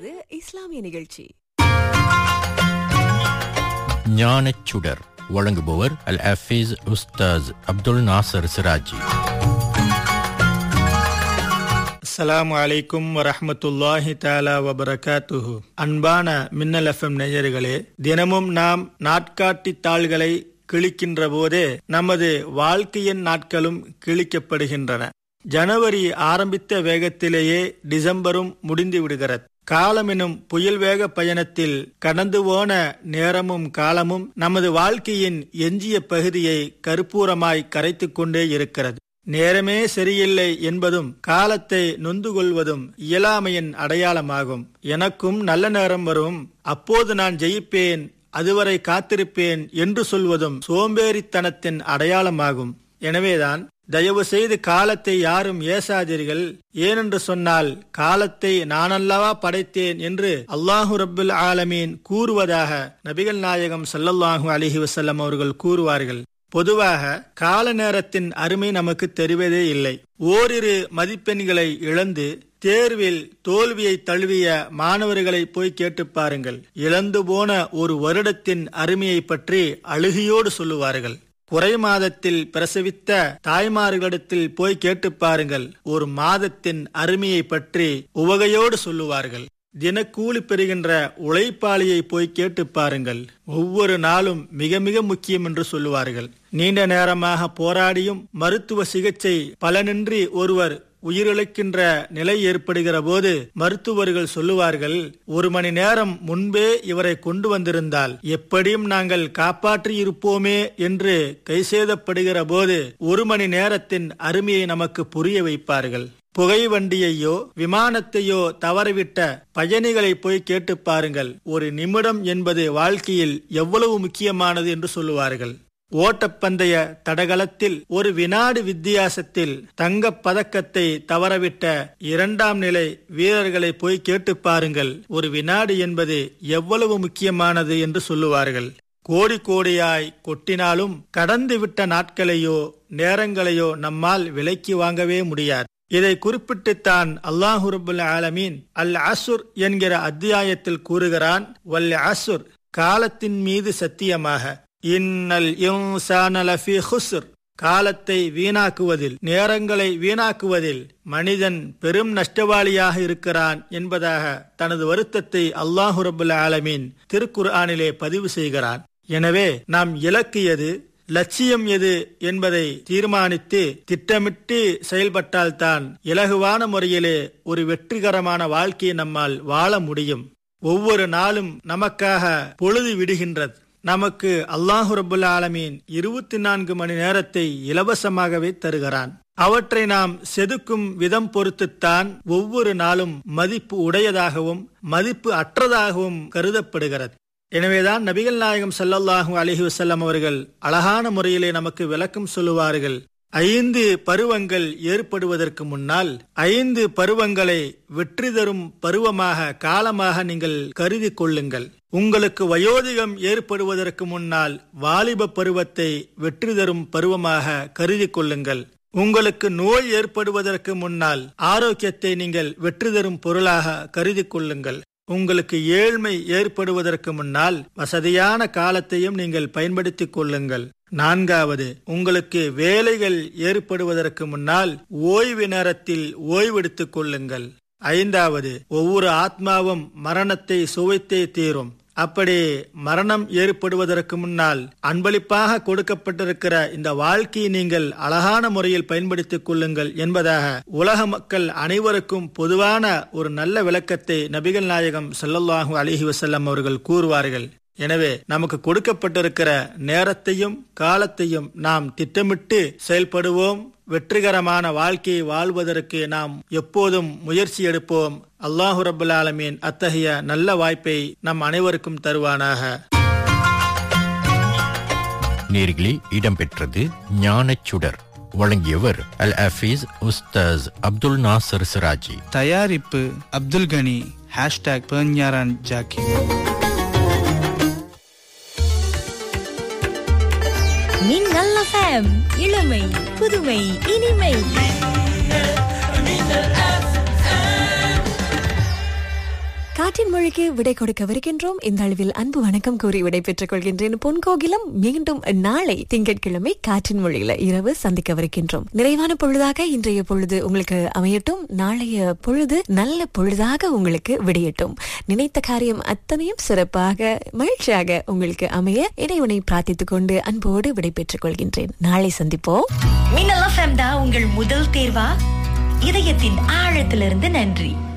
வருகிறது இஸ்லாமிய நிகழ்ச்சி ஞானச்சுடர் வழங்குபவர் அல் ஹஃபீஸ் உஸ்தாஸ் அப்துல் நாசர் சிராஜி அஸ்ஸலாமு அலைக்கும் வரஹ்மத்துல்லாஹி தாலா வபரகாத்துஹு அன்பான மின்னல் எஃப்எம் நேயர்களே தினமும் நாம் நாட்காட்டி தாள்களை கிழிக்கின்ற போதே நமது வாழ்க்கையின் நாட்களும் கிழிக்கப்படுகின்றன ஜனவரி ஆரம்பித்த வேகத்திலேயே டிசம்பரும் முடிந்து விடுகிறது காலம் எனும் புயல் வேக பயணத்தில் கடந்து போன நேரமும் காலமும் நமது வாழ்க்கையின் எஞ்சிய பகுதியை கருப்பூரமாய் கரைத்துக் கொண்டே இருக்கிறது நேரமே சரியில்லை என்பதும் காலத்தை நொந்து கொள்வதும் இயலாமையின் அடையாளமாகும் எனக்கும் நல்ல நேரம் வரும் அப்போது நான் ஜெயிப்பேன் அதுவரை காத்திருப்பேன் என்று சொல்வதும் சோம்பேறித்தனத்தின் அடையாளமாகும் எனவேதான் தயவு செய்து காலத்தை யாரும் ஏசாதீர்கள் ஏனென்று சொன்னால் காலத்தை நானல்லவா படைத்தேன் என்று அல்லாஹு ரப்புல் ஆலமீன் கூறுவதாக நபிகள் நாயகம் சல்லல்லாஹு அலிஹி வசல்லம் அவர்கள் கூறுவார்கள் பொதுவாக கால நேரத்தின் அருமை நமக்கு தெரிவதே இல்லை ஓரிரு மதிப்பெண்களை இழந்து தேர்வில் தோல்வியை தழுவிய மாணவர்களை போய் கேட்டு பாருங்கள் இழந்து போன ஒரு வருடத்தின் அருமையை பற்றி அழுகியோடு சொல்லுவார்கள் குறை மாதத்தில் பிரசவித்த தாய்மார்களிடத்தில் போய் கேட்டு பாருங்கள் ஒரு மாதத்தின் அருமையை பற்றி உவகையோடு சொல்லுவார்கள் தினக்கூலி பெறுகின்ற உழைப்பாளியை போய் கேட்டு பாருங்கள் ஒவ்வொரு நாளும் மிக மிக முக்கியம் என்று சொல்லுவார்கள் நீண்ட நேரமாக போராடியும் மருத்துவ சிகிச்சை பலனின்றி ஒருவர் உயிரிழக்கின்ற நிலை ஏற்படுகிற போது மருத்துவர்கள் சொல்லுவார்கள் ஒரு மணி நேரம் முன்பே இவரை கொண்டு வந்திருந்தால் எப்படியும் நாங்கள் காப்பாற்றி இருப்போமே என்று கைசேதப்படுகிற போது ஒரு மணி நேரத்தின் அருமையை நமக்கு புரிய வைப்பார்கள் புகை வண்டியையோ விமானத்தையோ தவறவிட்ட பயணிகளை போய் கேட்டு பாருங்கள் ஒரு நிமிடம் என்பது வாழ்க்கையில் எவ்வளவு முக்கியமானது என்று சொல்லுவார்கள் ஓட்டப்பந்தய தடகளத்தில் ஒரு வினாடி வித்தியாசத்தில் தங்கப் பதக்கத்தை தவறவிட்ட இரண்டாம் நிலை வீரர்களை போய் கேட்டு பாருங்கள் ஒரு வினாடி என்பது எவ்வளவு முக்கியமானது என்று சொல்லுவார்கள் கோடி கோடியாய் கொட்டினாலும் கடந்து விட்ட நாட்களையோ நேரங்களையோ நம்மால் விலைக்கு வாங்கவே முடியாது இதை குறிப்பிட்டுத்தான் அல்லாஹு ரபுல் ஆலமீன் அல் அசுர் என்கிற அத்தியாயத்தில் கூறுகிறான் வல் அசுர் காலத்தின் மீது சத்தியமாக இன்னல் லஃபி ஹுஸ்ர் காலத்தை வீணாக்குவதில் நேரங்களை வீணாக்குவதில் மனிதன் பெரும் நஷ்டவாளியாக இருக்கிறான் என்பதாக தனது வருத்தத்தை அல்லாஹு ரபுல் ஆலமீன் திருக்குர்ஆனிலே பதிவு செய்கிறான் எனவே நாம் இலக்கு எது லட்சியம் எது என்பதை தீர்மானித்து திட்டமிட்டு செயல்பட்டால்தான் இலகுவான முறையிலே ஒரு வெற்றிகரமான வாழ்க்கையை நம்மால் வாழ முடியும் ஒவ்வொரு நாளும் நமக்காக பொழுது விடுகின்றது நமக்கு அல்லாஹு ரபுல் ஆலமீன் இருபத்தி நான்கு மணி நேரத்தை இலவசமாகவே தருகிறான் அவற்றை நாம் செதுக்கும் விதம் பொறுத்துத்தான் ஒவ்வொரு நாளும் மதிப்பு உடையதாகவும் மதிப்பு அற்றதாகவும் கருதப்படுகிறது எனவேதான் நபிகள் நாயகம் சல்லல்லாஹு அலஹி வசல்லம் அவர்கள் அழகான முறையிலே நமக்கு விளக்கம் சொல்லுவார்கள் ஐந்து பருவங்கள் ஏற்படுவதற்கு முன்னால் ஐந்து பருவங்களை வெற்றி தரும் பருவமாக காலமாக நீங்கள் கருதி கொள்ளுங்கள் உங்களுக்கு வயோதிகம் ஏற்படுவதற்கு முன்னால் வாலிப பருவத்தை வெற்றி தரும் பருவமாக கருதி கொள்ளுங்கள் உங்களுக்கு நோய் ஏற்படுவதற்கு முன்னால் ஆரோக்கியத்தை நீங்கள் வெற்றி தரும் பொருளாக கருதி கொள்ளுங்கள் உங்களுக்கு ஏழ்மை ஏற்படுவதற்கு முன்னால் வசதியான காலத்தையும் நீங்கள் பயன்படுத்திக் கொள்ளுங்கள் நான்காவது உங்களுக்கு வேலைகள் ஏற்படுவதற்கு முன்னால் ஓய்வு நேரத்தில் ஓய்வெடுத்துக் கொள்ளுங்கள் ஐந்தாவது ஒவ்வொரு ஆத்மாவும் மரணத்தை சுவைத்தே தீரும் அப்படி மரணம் ஏற்படுவதற்கு முன்னால் அன்பளிப்பாக கொடுக்கப்பட்டிருக்கிற இந்த வாழ்க்கையை நீங்கள் அழகான முறையில் பயன்படுத்திக் கொள்ளுங்கள் என்பதாக உலக மக்கள் அனைவருக்கும் பொதுவான ஒரு நல்ல விளக்கத்தை நபிகள் நாயகம் சல்லல்லாஹு அலிஹி வசல்லம் அவர்கள் கூறுவார்கள் எனவே நமக்கு கொடுக்கப்பட்டிருக்கிற நேரத்தையும் காலத்தையும் நாம் திட்டமிட்டு செயல்படுவோம் வெற்றிகரமான வாழ்க்கையை வாழ்வதற்கு நாம் எப்போதும் முயற்சி எடுப்போம் அல்லாஹு ரபுல் ஆலமீன் அத்தகைய நல்ல வாய்ப்பை நம் அனைவருக்கும் தருவானாக நேர்களே இடம்பெற்றது ஞானச்சுடர் வழங்கியவர் அல் ஹஃபீஸ் உஸ்தாஸ் அப்துல் நாசர் சிராஜி தயாரிப்பு அப்துல் கனி ஹேஷ்டாக் பேஞ்ஞாரான் ஜாக்கி மின்னல் எஃப்எம் இளமை புதுமை இனிமை காற்றின் மொழிக்கு விடை கொடுக்கவிருக்கின்றோம் இந்த அளவில் அன்பு வணக்கம் கூறி விடை பெற்றுக் கொள்கின்றேன் பொன்கோகிலம் மீண்டும் நாளை திங்கட்கிழமை காற்றின் மொழியில இரவு சந்திக்கவிருக்கின்றோம் நிறைவான பொழுதாக இன்றைய பொழுது உங்களுக்கு அமையட்டும் நாளைய பொழுது நல்ல பொழுதாக உங்களுக்கு விடையட்டும் நினைத்த காரியம் அத்தனையும் சிறப்பாக மகிழ்ச்சியாக உங்களுக்கு அமைய இறைவனை பிரார்த்தித்துக் கொண்டு அன்போடு விடை பெற்றுக் கொள்கின்றேன் நாளை சந்திப்போம் மின்னல் எஃப்எம் தான் உங்கள் முதல் தேர்வா இதயத்தின் ஆழத்திலிருந்து நன்றி